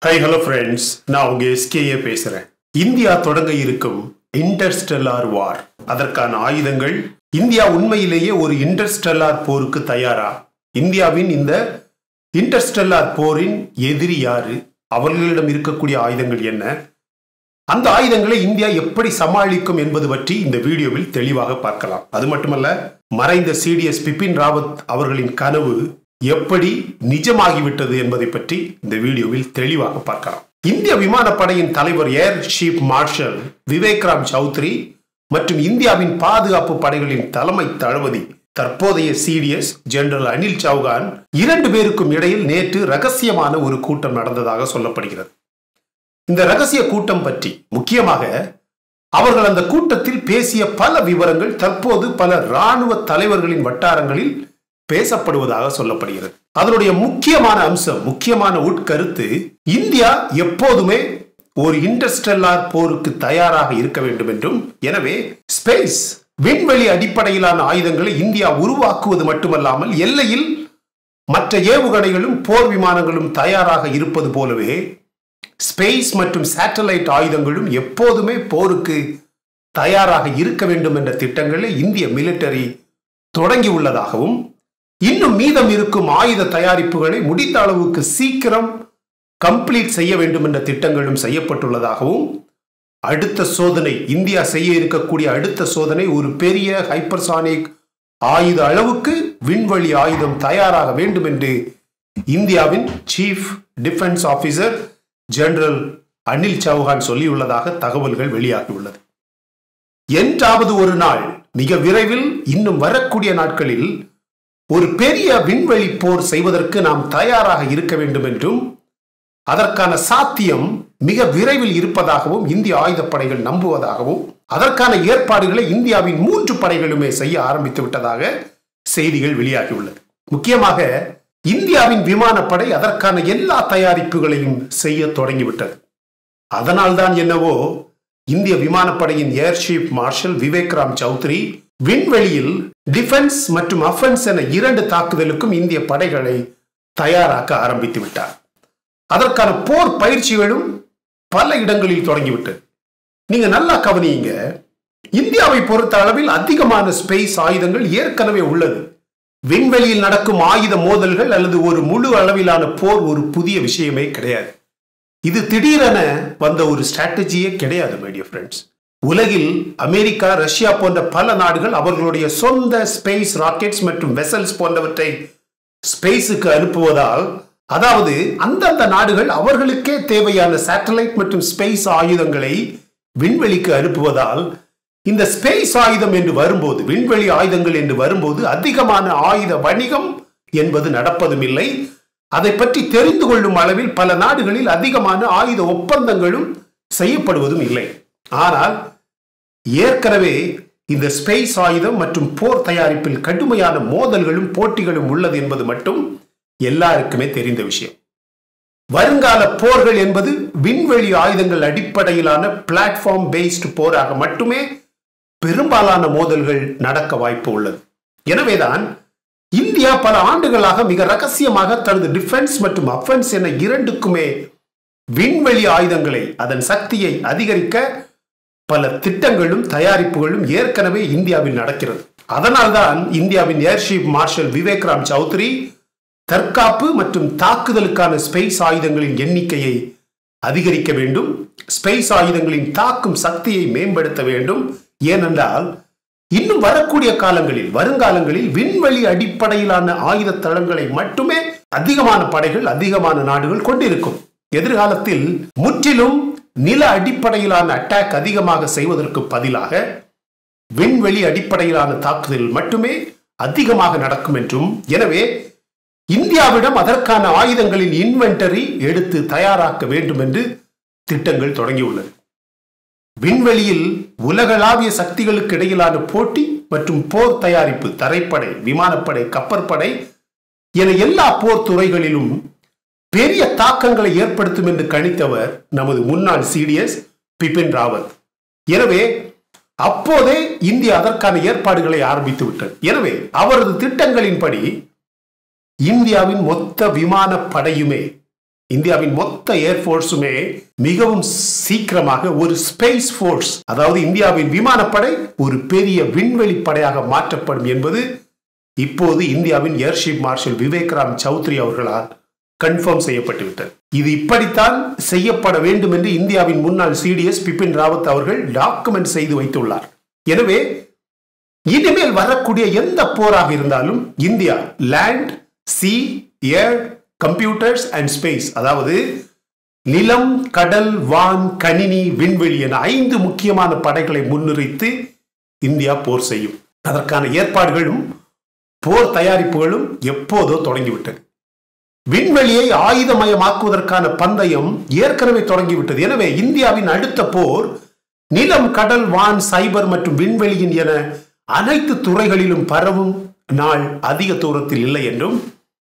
High hello friends நான் உங்க SKA பேசுறேன் இந்தியா தொடங்க இருக்கும் இன்டர்ஸ்டெல்லார் வார் அதற்கான ஆயுதங்கள் இந்தியா உண்மையிலேயே ஒரு இன்டர்ஸ்டெல்லார் போருக்கு தயாரா இந்தியாவின் இந்த இன்டர்ஸ்டெல்லார் போரின் எதிரி யாரு அவர்களிடம் இருக்கக்கூடிய ஆயுதங்கள் என்ன அந்த ஆயுதங்களை இந்தியா எப்படி சமாளிக்கும் என்பது பற்றி இந்த வீடியோவில் தெளிவாக பார்க்கலாம் அது மட்டுமல்ல மறைந்த சிடிஎஸ் பிபின் ராவத் அவர்களின் கனவு எப்படி நிஜமாகிவிட்டது என்பதை பற்றி இந்த வீடியோவில் தெளிவாக பார்க்கலாம் இந்திய விமானப்படையின் தலைவர் air chief marshal Vivek Ram Chaudhari மற்றும் இந்தியாவின் பாதுகாப்பு படைகளின் தலைமை தளபதி தற்போதைய சிடிஎஸ் ஜெனரல் அனில் சௌகான் இரண்டு பேருக்கும் இடையில் நேற்று ரகசியமான ஒரு கூட்டம் நடந்ததாக சொல்லப்படுகிறது இந்த ரகசிய கூட்டம் பற்றி முக்கியமாக அவர்கள் அந்த கூட்டத்தில் பேசிய பல விவரங்கள் தற்போது பல இராணுவ தலைவர்களின் வட்டாரங்களில் பேசப்படுவதாக சொல்லப்படுகிறது அதனுடைய முக்கியமான அம்சம் முக்கியமான உட்கருத்து இந்தியா எப்போதுமே ஒரு இன்டர்ஸ்டெல்லார் போருக்கு தயாராக இருக்க வேண்டும் என்றும் எனவே ஸ்பேஸ் விண்வெளி அடிப்படையிலான ஆயுதங்களை இந்தியா உருவாக்குவது மட்டுமல்லாமல் எல்லையில் மற்ற ஏவுகணைகளும் போர் விமானங்களும் தயாராக இருப்பது போலவே ஸ்பேஸ் மற்றும் சேட்டலைட் ஆயுதங்களும் எப்போதுமே போருக்கு தயாராக இருக்க வேண்டும் என்ற திட்டங்களை இந்திய மிலிட்டரி தொடங்கி உள்ளதாகவும் இன்னும் மீதம் இருக்கும் ஆயுத தயாரிப்புகளை முடிந்த அளவுக்கு சீக்கிரம் கம்ப்ளீட் செய்ய வேண்டும் என்ற திட்டங்களும் செய்யப்பட்டுள்ளதாகவும் அடுத்த சோதனை இந்தியா செய்ய இருக்கக்கூடிய அடுத்த சோதனை ஒரு பெரிய ஹைப்பர்சானிக் ஆயுத அளவுக்கு விண்வெளி ஆயுதம் தயாராக வேண்டும் என்று இந்தியாவின் chief defence officer general Anil Chauhan சொல்லியுள்ளதாக தகவல்கள் வெளியாகியுள்ளது என்றாவது ஒரு நாள் மிக விரைவில் இன்னும் வரக்கூடிய நாட்களில் ஒரு பெரிய விண்வெளி போர் செய்வதற்கு நாம் தயாராக இருக்க வேண்டும் என்றும் அதற்கான சாத்தியம் மிக விரைவில் இருப்பதாகவும் இந்திய ஆயுதப்படைகள் நம்புவதாகவும் அதற்கான ஏற்பாடுகளை இந்தியாவின் மூன்று படைகளுமே செய்ய ஆரம்பித்து விட்டதாக செய்திகள் வெளியாகியுள்ளது முக்கியமாக இந்தியாவின் விமானப்படை அதற்கான எல்லா தயாரிப்புகளையும் செய்ய தொடங்கிவிட்டது அதனால்தான் என்னவோ இந்திய விமானப்படையின் air chief marshal Vivek Ram Chaudhari விண்வெளியில் டிஃபென்ஸ் மற்றும் அஃபென்ஸ் என இரண்டு தாக்குதலுக்கும் இந்திய படைகளை தயாராக்க ஆரம்பித்து விட்டார் அதற்கான போர் பயிற்சிகளும் பல இடங்களில் தொடங்கிவிட்டது நீங்க நல்லா கவனியுங்க இந்தியாவை பொறுத்த அளவில் அதிகமான ஸ்பேஸ் ஆயுதங்கள் ஏற்கனவே உள்ளது விண்வெளியில் நடக்கும் ஆயுத மோதல்கள் அல்லது ஒரு முழு அளவிலான போர் ஒரு புதிய விஷயமே கிடையாது இது திடீரென வந்த ஒரு ஸ்ட்ராட்டஜியே கிடையாது மைடிய ஃப்ரெண்ட்ஸ் உலகில் அமெரிக்கா ரஷ்யா போன்ற பல நாடுகள் அவர்களுடைய சொந்த ஸ்பேஸ் ராக்கெட்ஸ் மற்றும் வெசல்ஸ் போன்றவற்றை ஸ்பேஸுக்கு அனுப்புவதால் அதாவது அந்தந்த நாடுகள் அவர்களுக்கே தேவையான சேட்டலைட் மற்றும் ஸ்பேஸ் ஆயுதங்களை விண்வெளிக்கு அனுப்புவதால் இந்த ஸ்பேஸ் ஆயுதம் என்று வரும்போது விண்வெளி ஆயுதங்கள் என்று வரும்போது அதிகமான ஆயுத வணிகம் என்பது நடப்பதும் இல்லை அதை பற்றி தெரிந்து கொள்ளும் அளவில் பல நாடுகளில் அதிகமான ஆயுத ஒப்பந்தங்களும் செய்யப்படுவதும் இல்லை ஆனால் ஏற்கனவே இந்த ஸ்பேஸ் ஆயுதம் மற்றும் போர் தயாரிப்பில் கடுமையான மோதல்களும் போட்டிகளும் உள்ளது என்பது மட்டும் எல்லாருக்குமே தெரிந்த விஷயம் வருங்கால போர்கள் என்பது விண்வெளி ஆயுதங்கள் அடிப்படையிலான பிளாட்ஃபார்ம் பேஸ்டு போராக மட்டுமே பெரும்பாலான மோதல்கள் நடக்க வாய்ப்பு உள்ளது எனவேதான் இந்தியா பல ஆண்டுகளாக மிக ரகசியமாக தனது டிஃபென்ஸ் மற்றும் அஃபென்ஸ் என இரண்டுக்குமே விண்வெளி ஆயுதங்களை அதன் சக்தியை அதிகரிக்க பல திட்டங்களும் தயாரிப்புகளும் ஏற்கனவே இந்தியாவில் நடக்கிறது அதனால்தான் இந்தியாவின் ஏர்ஷீப் மார்ஷல் விவேக் ராம் சௌத்ரி தற்காப்பு மற்றும் தாக்குதலுக்கான ஸ்பேஸ் ஆயுதங்களின் எண்ணிக்கையை அதிகரிக்க வேண்டும் ஸ்பேஸ் ஆயுதங்களின் தாக்கும் சக்தியை மேம்படுத்த வேண்டும் ஏனென்றால் இன்னும் வரக்கூடிய காலங்களில் வருங்காலங்களில் விண்வெளி அடிப்படையிலான ஆயுத தளங்களை மட்டுமே அதிகமான படைகள் அதிகமான நாடுகள் கொண்டிருக்கும் எதிர்காலத்தில் முற்றிலும் நில அடிப்படையிலான அட்டாக் அதிகமாக செய்வதற்கு பதிலாக விண்வெளி அடிப்படையிலான தாக்குதல் மட்டுமே அதிகமாக நடக்கும் என்றும் எனவே இந்தியாவிடம் அதற்கான ஆயுதங்களின் இன்வென்டரி எடுத்து தயாராக்க வேண்டும் என்று திட்டங்கள் தொடங்கியுள்ளது விண்வெளியில் உலகளாவிய சக்திகளுக்கு இடையிலான போட்டி மற்றும் போர் தயாரிப்பு தரைப்படை விமானப்படை கப்பற்படை என எல்லா போர் துறைகளிலும் பெரிய தாக்கங்களை ஏற்படுத்தும் என்று கணித்தவர் நமது முன்னாள் சிடிஎஸ் பிபின் ராவத் எனவே அப்போதே இந்தியா அதற்கான ஏற்பாடுகளை ஆரம்பித்து விட்டது எனவே அவரது திட்டங்களின்படி இந்தியாவின் மொத்த விமான படையுமே இந்தியாவின் மொத்த ஏர்போர்ஸுமே மிகவும் சீக்கிரமாக ஒரு ஸ்பேஸ் ஃபோர்ஸ் அதாவது இந்தியாவின் விமானப்படை ஒரு பெரிய விண்வெளி படையாக மாற்றப்படும் என்பது இப்போது இந்தியாவின் ஏர்ஷிப் மார்ஷல் விவேக்ராம் சௌத்ரி அவர்களால் கன்ஃபார்ம் செய்யப்பட்டு விட்டது இது இப்படித்தான் செய்யப்பட வேண்டும் என்று இந்தியாவின் முன்னாள் சிடிஎஸ் பிபின் ராவத் அவர்கள் டாக்குமெண்ட் செய்து வைத்துள்ளார் எனவே இனிமேல் வரக்கூடிய எந்த போராக இருந்தாலும் India land sea air computers and space அதாவது நிலம் கடல் வான் கணினி விண்வெளி என ஐந்து முக்கியமான படைகளை முன்னிறுத்தி இந்தியா போர் செய்யும் அதற்கான ஏற்பாடுகளும் போர் தயாரிப்புகளும் எப்போதோ தொடங்கிவிட்டது விண்வெளியை ஆயுதமயமாக்குவதற்கான பந்தயம் ஏற்கனவே தொடங்கிவிட்டது எனவே இந்தியாவின் அடுத்த போர் நிலம் கடல் வான் சைபர் மற்றும் விண்வெளியின் என அனைத்து துறைகளிலும் பரவும் நாள் அதிக தூரத்தில் இல்லை என்றும்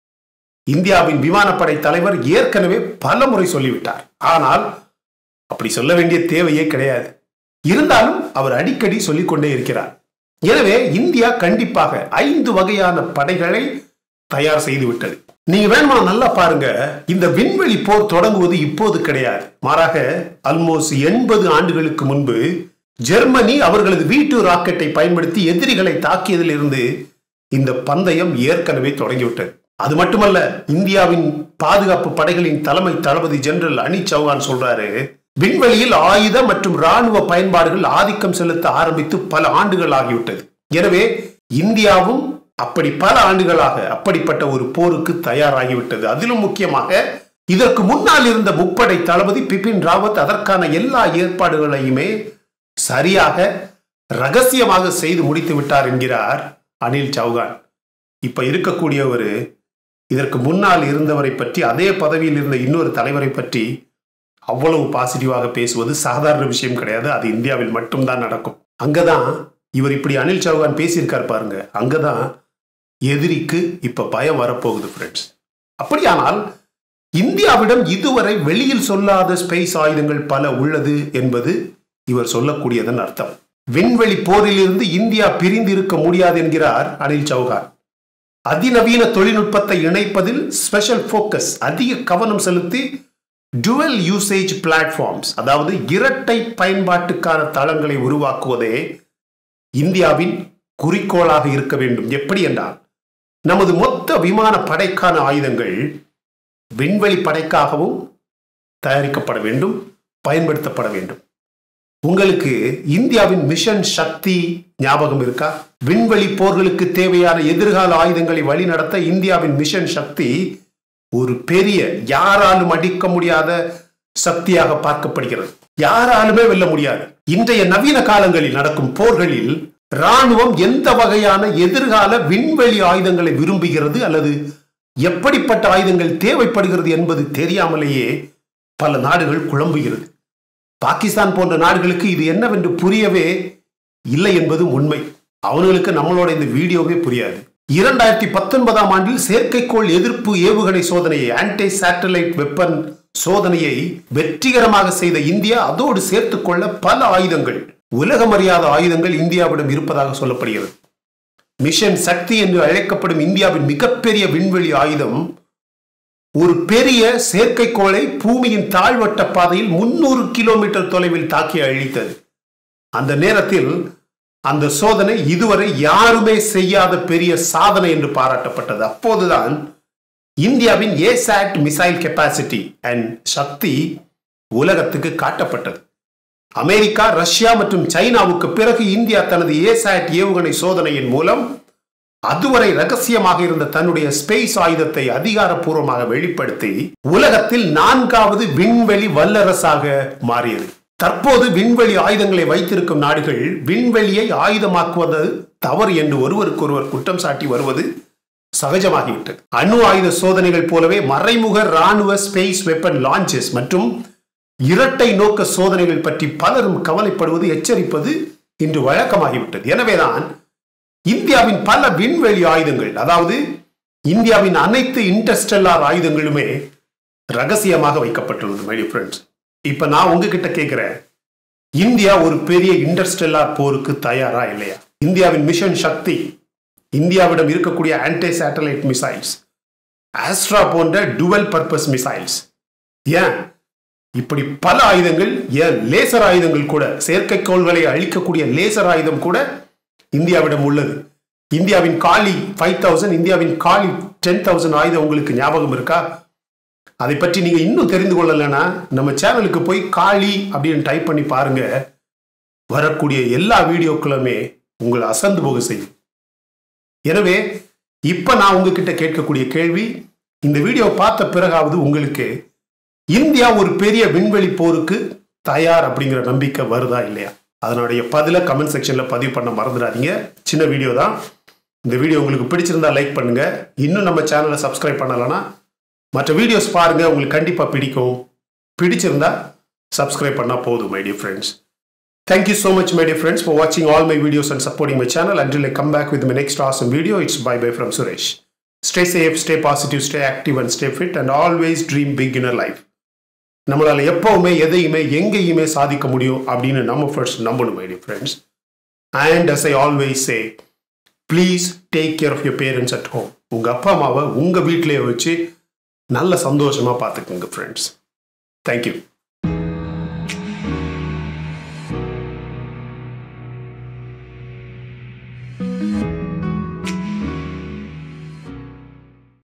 இந்தியாவின் விமானப்படை தலைவர் ஏற்கனவே பல முறை சொல்லிவிட்டார் ஆனால் அப்படி சொல்ல வேண்டிய தேவையே கிடையாது இருந்தாலும் அவர் அடிக்கடி சொல்லிக்கொண்டே இருக்கிறார் எனவே இந்தியா கண்டிப்பாக ஐந்து வகையான படைகளை தயார் செய்து விட்டது நீங்க வேணுமா நல்லா பாருங்க இந்த விண்வெளி போர் தொடங்குவது இப்போது கிடையாது மாறாக அல்மோஸ்ட் எண்பது ஆண்டுகளுக்கு முன்பு ஜெர்மனி அவர்களது வீட்டு ராக்கெட்டை பயன்படுத்தி எதிரிகளை தாக்கியதில் இருந்து இந்த பந்தயம் ஏற்கனவே தொடங்கிவிட்டது அது மட்டுமல்ல இந்தியாவின் பாதுகாப்பு படைகளின் தலைமை தளபதி ஜெனரல் அனி சௌஹான் சொல்றாரு விண்வெளியில் ஆயுத மற்றும் ராணுவ பயன்பாடுகள் ஆதிக்கம் செலுத்த ஆரம்பித்து பல ஆண்டுகள் ஆகிவிட்டது எனவே இந்தியாவும் அப்படி பல ஆண்டுகளாக அப்படிப்பட்ட ஒரு போருக்கு தயாராகிவிட்டது அதிலும் முக்கியமாக இதற்கு முன்னால் இருந்த முப்படை தளபதி பிபின் ராவத் அதற்கான எல்லா ஏற்பாடுகளையுமே சரியாக ரகசியமாக செய்து முடித்து விட்டார் என்கிறார் அனில் சௌகான் இப்ப இருக்கக்கூடிய ஒரு இதற்கு முன்னால் இருந்தவரை பற்றி அதே பதவியில் இருந்த இன்னொரு தலைவரை பற்றி அவ்வளவு பாசிட்டிவாக பேசுவது சாதாரண விஷயம் கிடையாது அது இந்தியாவில் மட்டும்தான் நடக்கும் அங்கதான் இவர் இப்படி அனில் சௌகான் பேசியிருக்கார் பாருங்க அங்கதான் எதிரிக்கு இப்ப பயம் வரப்போகுது ஃப்ரெண்ட்ஸ் அப்படியானால் இந்தியாவிடம் இதுவரை வெளியில் சொல்லாத ஸ்பேஸ் ஆயுதங்கள் பல உள்ளது என்பது இவர் சொல்லக்கூடியதன் அர்த்தம் விண்வெளி போரிலிருந்து இந்தியா பிரிந்து இருக்க முடியாது என்கிறார் அனில் சௌகான் அதிநவீன தொழில்நுட்பத்தை இணைப்பதில் ஸ்பெஷல் ஃபோக்கஸ் அதிக கவனம் செலுத்தி டுவல் யூசேஜ் பிளாட்ஃபார்ம்ஸ் அதாவது இரட்டை பயன்பாட்டுக்கான தளங்களை உருவாக்குவதே இந்தியாவின் குறிக்கோளாக இருக்க வேண்டும் எப்படி என்றால் நமது மொத்த விமான படைக்கான ஆயுதங்கள் விண்வெளி படைக்காகவும் தயாரிக்கப்பட வேண்டும் பயன்படுத்தப்பட வேண்டும் உங்களுக்கு இந்தியாவின் மிஷன் சக்தி ஞாபகம் இருக்கா விண்வெளி போர்களுக்கு தேவையான எதிர்கால ஆயுதங்களை வழிநடத்த இந்தியாவின் மிஷன் சக்தி ஒரு பெரிய யாராலும் அடிக்க முடியாத சக்தியாக பார்க்கப்படுகிறது யாராலுமே வெல்ல முடியாது இன்றைய நவீன காலங்களில் நடக்கும் போர்களில் ராணுவம் எந்த வகையான எதிர்கால விண்வெளி ஆயுதங்களை விரும்புகிறது அல்லது எப்படிப்பட்ட ஆயுதங்கள் தேவைப்படுகிறது என்பது தெரியாமலேயே பல நாடுகள் குழம்புகிறது பாகிஸ்தான் போன்ற நாடுகளுக்கு இது என்னவென்று புரியவே இல்லை என்பதும் உண்மை அவர்களுக்கு நம்மளோட இந்த வீடியோவே புரியாது இரண்டாயிரத்தி பத்தொன்பதாம் ஆண்டில் செயற்கைக்கோள் எதிர்ப்பு ஏவுகணை சோதனையை ஆன்டி சேட்டலைட் வெப்பன் சோதனையை வெற்றிகரமாக செய்த இந்தியா அதோடு சேர்த்துக்கொள்ள பல ஆயுதங்கள் உலகமறியாத ஆயுதங்கள் இந்தியாவிடம் இருப்பதாக சொல்லப்படுகிறது மிஷன் சக்தி என்று அழைக்கப்படும் இந்தியாவின் மிகப்பெரிய விண்வெளி ஆயுதம் ஒரு பெரிய செயற்கைக்கோளை பூமியின் தாழ்வட்ட பாதையில் முன்னூறு கிலோமீட்டர் தொலைவில் தாக்கி அழித்தது அந்த நேரத்தில் அந்த சோதனை இதுவரை யாருமே செய்யாத பெரிய சாதனை என்று பாராட்டப்பட்டது அப்போதுதான் இந்தியாவின் ASAT missile capacity and Shakti உலகத்துக்கு காட்டப்பட்டது அமெரிக்கா ரஷ்யா மற்றும் சைனாவுக்கு பிறகு இந்தியா தனது ஏசாட் ஏவுகணை சோதனையின் மூலம் அதுவரை ரகசியமாக இருந்த தன்னுடைய ஸ்பேஸ் ஆயுதத்தை அதிகாரப்பூர்வமாக வெளிப்படுத்தி உலகத்தில் நான்காவது விண்வெளி வல்லரசாக மாறியது தற்போது விண்வெளி ஆயுதங்களை வைத்திருக்கும் நாடுகள் விண்வெளியை ஆயுதமாக்குவது தவறு என்று ஒருவருக்கொருவர் குற்றம் சாட்டி வருவது சகஜமாகிவிட்டது அணு ஆயுத சோதனைகள் போலவே மறைமுக ராணுவ ஸ்பேஸ் வெப்பன் லான்ச்சஸ் மற்றும் இரட்டை நோக்க சோதனைகள் பற்றி பலரும் கவலைப்படுவது எச்சரிப்பது இன்று வழக்கமாகிவிட்டது எனவேதான் இந்தியாவின் பல விண்வெளி ஆயுதங்கள் அதாவது இந்தியாவின் அனைத்து இன்டர்ஸ்டெல்லார் ஆயுதங்களுமே ரகசியமாக வைக்கப்பட்டுள்ளது மை ஃப்ரெண்ட்ஸ் இப்ப நான் உங்ககிட்ட கேட்கிறேன் இந்தியா ஒரு பெரிய இன்டர்ஸ்டெல்லார் போருக்கு தயாரா இல்லையா இந்தியாவின் மிஷன் சக்தி இந்தியாவிடம் இருக்கக்கூடிய ஆன்டி சேட்டலைட் மிசைல்ஸ் ஆஸ்ட்ரா போன்ற டுவல் பர்பஸ் மிசைல்ஸ் ஏன் இப்படி பல ஆயுதங்கள் ஏன் லேசர் ஆயுதங்கள் கூட செயற்கைக்கோள்களை அழிக்கக்கூடிய லேசர் ஆயுதம் கூட இந்தியாவிடம் உள்ளது இந்தியாவின் காலி ஃபைவ் தௌசண்ட் இந்தியாவின் காலி டென் தௌசண்ட் ஆயுதம் உங்களுக்கு ஞாபகம் இருக்கா அதை பற்றி நீங்க இன்னும் தெரிந்து கொள்ளலைன்னா நம்ம சேனலுக்கு போய் காளி அப்படின்னு டைப் பண்ணி பாருங்க வரக்கூடிய எல்லா வீடியோக்களுமே உங்களை அசந்து போக செய்யும் எனவே இப்ப நான் உங்ககிட்ட கேட்கக்கூடிய கேள்வி இந்த வீடியோ பார்த்த பிறகாவது உங்களுக்கு இந்தியா ஒரு பெரிய விண்வெளி போருக்கு தயார் அப்படிங்கிற நம்பிக்கை வருதா இல்லையா அதனுடைய பதில கமெண்ட் செக்ஷன்ல பதிவு பண்ண மறந்துடாதீங்க சின்ன வீடியோ தான் இந்த வீடியோ உங்களுக்கு பிடிச்சிருந்தா லைக் பண்ணுங்க இன்னும் நம்ம சேனலை சப்ஸ்கிரைப் பண்ணலைன்னா மற்ற வீடியோஸ் பாருங்க உங்களுக்கு கண்டிப்பா பிடிக்கும் பிடிச்சிருந்தா சப்ஸ்கிரைப் பண்ணா போதும் my dear friends Thank you so much, my dear friends, for watching all my videos and supporting my channel. Until I come back with my next awesome video, it's bye bye from Suresh. Stay safe, stay positive, stay active, and stay fit, and always dream big in your life. நம்மளால எப்பவுமே எதையுமே எங்கேயுமே சாதிக்க முடியும் அப்படின்னு நம்ம first நம்பணும் my dear friends and as I always say please take care of your parents at home உங்க அப்பா அம்மாவை உங்க வீட்டிலேயே வச்சு நல்ல சந்தோஷமா பார்த்துக்குங்க ஃப்ரெண்ட்ஸ் தேங்க்யூ